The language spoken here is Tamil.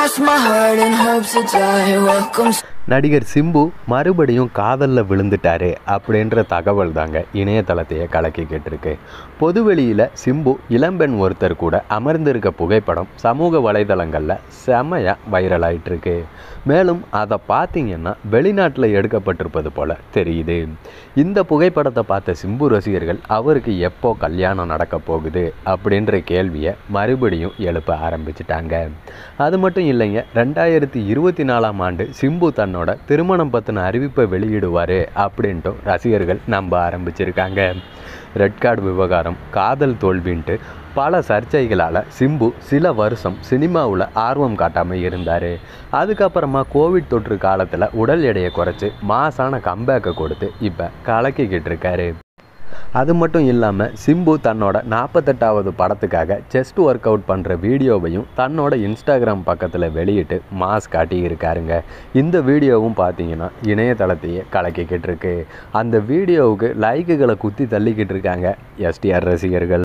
cross my heart and hope to die. Welcome. நடிகர் சிம்பு மறுபடியும் காதலில் விழுந்துட்டாரு அப்படின்ற தகவல் தாங்க இணையதளத்தையே கலக்கிக்கிட்டு இருக்கு பொதுவெளியில் சிம்பு இளம்பெண் ஒருத்தர் கூட அமர்ந்திருக்க புகைப்படம் சமூக வலைதளங்களில் செமையாக வைரல் ஆயிட்டு இருக்கு மேலும் அதை பார்த்தீங்கன்னா வெளிநாட்டில் எடுக்கப்பட்டிருப்பது போல தெரியுது இந்த புகைப்படத்தை பார்த்த சிம்பு ரசிகர்கள் அவருக்கு எப்போ கல்யாணம் நடக்க போகுது அப்படின்ற கேள்வியை மறுபடியும் எழுப்ப ஆரம்பிச்சிட்டாங்க அது மட்டும் இல்லைங்க ரெண்டாயிரத்தி இருபத்தி நாலாம் ஆண்டு சிம்பு தன்னோட திருமணம் பற்றின அறிவிப்பை வெளியிடுவார் அப்படின்ட்டும் ரசிகர்கள் நம்ப ஆரம்பிச்சிருக்காங்க ரெட் கார்டு விவகாரம் காதல் தோல்வின்ட்டு பல சர்ச்சைகளால் சிம்பு சில வருஷம் சினிமாவில் ஆர்வம் காட்டாமல் இருந்தார் அதுக்கப்புறமா கோவிட் தொற்று காலத்தில் உடல் எடையை குறைச்சி மாசான கம்பேக்கை கொடுத்து இப்போ கலக்கிக்கிட்டு இருக்காரு அது மட்டும் இல்லாமல் சிம்பு தன்னோட நாற்பத்தெட்டாவது படத்துக்காக செஸ்ட் ஒர்க் அவுட் பண்ணுற வீடியோவையும் தன்னோட இன்ஸ்டாகிராம் பக்கத்தில் வெளியிட்டு மாஸ் காட்டி இருக்காருங்க இந்த வீடியோவும் பார்த்தீங்கன்னா இணையதளத்தையே கலக்கிக்கிட்டு இருக்கு அந்த வீடியோவுக்கு லைக்குகளை குத்தி தள்ளிக்கிட்டு இருக்காங்க எஸ்டிஆர் ரசிகர்கள்